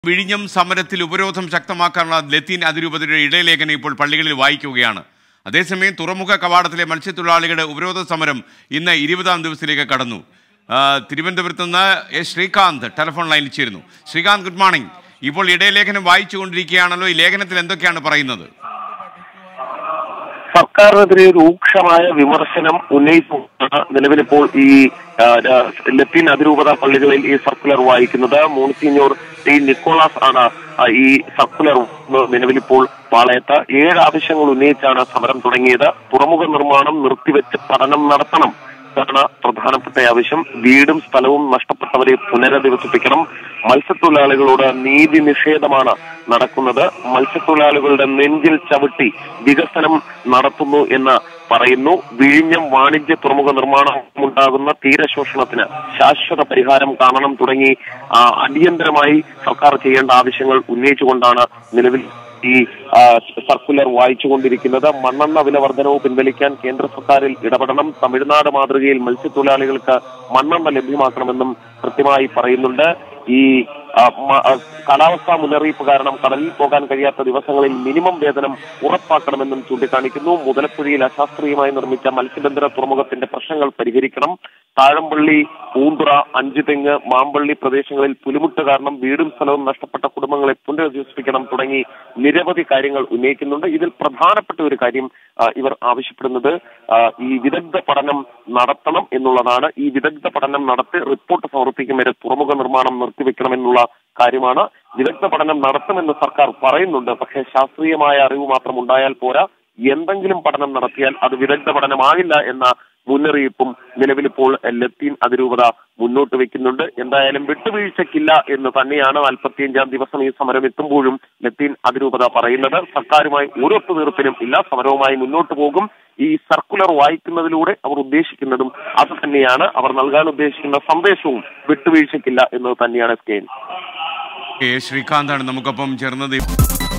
വിഴിഞ്ഞം സമരത്തിൽ ഉപരോധം ശക്തമാക്കാനുള്ള ലത്തീൻ അതിരൂപതയുടെ ഇടയലേഖനം ഇപ്പോൾ പള്ളികളിൽ വായിക്കുകയാണ് അതേസമയം തുറമുഖ കവാടത്തിലെ മത്സ്യത്തൊഴിലാളികളുടെ ഉപരോധ സമരം ഇന്ന് ഇരുപതാം ദിവസത്തിലേക്ക് കടന്നു ആ, തിരുവനന്തപുരത്ത് നിന്ന് എസ് ശ്രീകാന്ത് ടെലിഫോൺ ലൈനിൽ ചേരുന്നു ശ്രീകാന്ത് ഗുഡ് മോർണിംഗ് ഇപ്പോൾ ഇടയലേഖനം വായിച്ചുകൊണ്ടിരിക്കുകയാണല്ലോ ഈ ലേഖനത്തിൽ എന്തൊക്കെയാണ് പറയുന്നത് സർക്കാരിനെതിരെ രൂക്ഷമായ വിമർശനം ഉന്നയിച്ചുകൊണ്ടാണ് നിലവിലിപ്പോൾ ഈ ആ, ആ, ലത്തീൻ അതിരൂപത പള്ളികളിൽ ഈ സർക്കുലർ വായിക്കുന്നത് മോൺസിഞ്ഞോർ ടി നിക്കോളാസ് ആണ് ആ, ഈ സർക്കുലർ നിലവിലിപ്പോൾ പാളയത്ത് ഏഴ് ആവശ്യങ്ങൾ ഉന്നയിച്ചാണ് സമരം തുടങ്ങിയത് തുറമുഖ നിർമ്മാണം നിർത്തിവെച്ച് പഠനം നടത്തണം ഇതാണ് പ്രധാനപ്പെട്ട ആവശ്യം വീടും സ്ഥലവും നഷ്ടപ്പെട്ടവരെ പുനരധിവസിപ്പിക്കണം മത്സ്യത്തൊഴിലാളികളോട് നീതി നിഷേധമാണ് നടക്കുന്നത് മത്സ്യത്തൊഴിലാളികളുടെ നെഞ്ചിൽ ചവിട്ടി വികസനം നടത്തുന്നു എന്ന് പറയുന്നു വിഴിഞ്ഞം വാണിജ്യ തുറമുഖ നിർമ്മാണം ഉണ്ടാകുന്ന തീരശോഷണത്തിന് ശാശ്വത പരിഹാരം കാണണം തുടങ്ങി ആ, അടിയന്തരമായി സർക്കാർ ചെയ്യേണ്ട ആവശ്യങ്ങൾ ഉന്നയിച്ചുകൊണ്ടാണ് നിലവിൽ ഈ ആ, സർക്കുലർ വായിച്ചുകൊണ്ടിരിക്കുന്നത് മണ്ണെണ്ണ വില വർധനവ് പിൻവലിക്കാൻ കേന്ദ്ര സർക്കാരിൽ ഇടപെടണം തമിഴ്നാട് മാതൃകയിൽ മത്സ്യത്തൊഴിലാളികൾക്ക് മണ്ണെണ്ണ ലഭ്യമാക്കണമെന്നും കൃത്യമായി പറയുന്നുണ്ട് ഈ ആ, മ- ആ, കാലാവസ്ഥാ മുന്നറിയിപ്പ് കാരണം കടലിൽ പോകാൻ കഴിയാത്ത ദിവസങ്ങളിൽ മിനിമം വേതനം ഉറപ്പാക്കണമെന്നും ചൂണ്ടിക്കാണിക്കുന്നു മുതലപ്പുഴയിൽ അശാസ്ത്രീയമായി നിർമ്മിച്ച മത്സ്യബന്ധന തുറമുഖത്തിന്റെ പ്രശ്നങ്ങൾ പരിഹരിക്കണം താഴമ്പള്ളി പൂന്തുറ അഞ്ചുതെങ്ങ് മാമ്പള്ളി പ്രദേശങ്ങളിൽ പുലിമുട്ട് കാരണം വീടും സ്ഥലവും നഷ്ടപ്പെട്ട കുടുംബങ്ങളെ പുനരധിവസിപ്പിക്കണം തുടങ്ങി നിരവധി കാര്യങ്ങൾ ഉന്നയിക്കുന്നുണ്ട് ഇതിൽ പ്രധാനപ്പെട്ട ഒരു കാര്യം ആ, ഇവർ ആവശ്യപ്പെടുന്നത് ആ, ഈ വിദഗ്ധ പഠനം നടത്തണം എന്നുള്ളതാണ് ഈ വിദഗ്ധ പഠനം നടത്തി റിപ്പോർട്ട് സമർപ്പിക്കും വരെ തുറമുഖ നിർമ്മാണം നിർത്തിവെക്കണമെന്നുള്ള കാര്യമാണ് വിദഗ്ധ പഠനം നടത്തുമെന്ന് സർക്കാർ പറയുന്നുണ്ട് പക്ഷേ ശാസ്ത്രീയമായ അറിവ് മാത്രം ഉണ്ടായാൽ പോരാ എന്തെങ്കിലും പഠനം നടത്തിയാൽ അത് വിദഗ്ധ പഠനമാകില്ല എന്ന മുന്നറിയിപ്പും നിലവിലിപ്പോൾ ലത്തീൻ അതിരൂപത മുന്നോട്ട് വെക്കുന്നുണ്ട് എന്തായാലും വിട്ടുവീഴ്ചയ്ക്കില്ല എന്ന് തന്നെയാണ് നാൽപ്പത്തിയഞ്ചാം ദിവസം ഈ സമരം എത്തുമ്പോഴും ലത്തീൻ അതിരൂപത പറയുന്നത് സർക്കാരുമായി ഒരു ഒത്തുതീർപ്പിനും ഇല്ല സമരവുമായി മുന്നോട്ട് പോകും ഈ സർക്കുലർ വായിക്കുന്നതിലൂടെ അവർ ഉദ്ദേശിക്കുന്നതും അത് തന്നെയാണ് അവർ നൽകാൻ ഉദ്ദേശിക്കുന്ന സന്ദേശവും വിട്ടുവീഴ്ചയ്ക്കില്ല എന്നത് തന്നെയാണ് സ്കെയിൻ എ ശ്രീകാന്താണ് നമുക്കൊപ്പം ചേർന്നത്